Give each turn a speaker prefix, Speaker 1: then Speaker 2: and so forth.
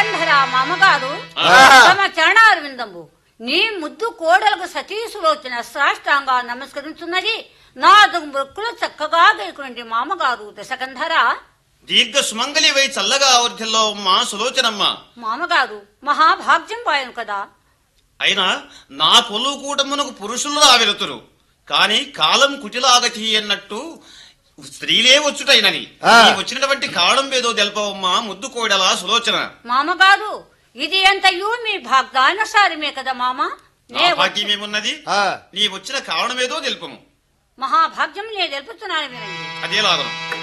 Speaker 1: దశకంధర మామగారు
Speaker 2: ఆహా.
Speaker 1: తమ చరణారవిందంబు నీ ముద్దు కోడలకు సతీసులోచన సాష్టాంగా నమస్కరించున్నది నాదు మృక్కులు చక్కగా గైకునండి మామగారు దశకంధర
Speaker 3: దీర్ఘ సుమంగళి వై చల్లగా వర్ధిల్లో మా సులోచనమ్మ
Speaker 1: మామగారు మహాభాగ్యం పాయను కదా
Speaker 3: అయినా నా పొల్లు కూటమునకు పురుషులు రావెలుతురు కాని కాలం కుటిలాగతి అన్నట్టు స్త్రీలే వచ్చుటైనది
Speaker 2: ఆ.
Speaker 3: ఈ వచ్చినటువంటి కారణం ఏదో తెలపవమ్మా ముద్దు కోడల సులోచన
Speaker 1: మామగారు ఇది ఎంతయు మీ భాగ్యానుసారమే కదా మామ
Speaker 3: నా
Speaker 1: నే
Speaker 3: భాగ్యమేమున్నది
Speaker 2: ఆ,
Speaker 3: నీ వచ్చిన కారణమేదో తెలుపము
Speaker 1: మహాభాగ్యం నేను తెలుపుతున్నాను వినండి
Speaker 3: అదే లాగను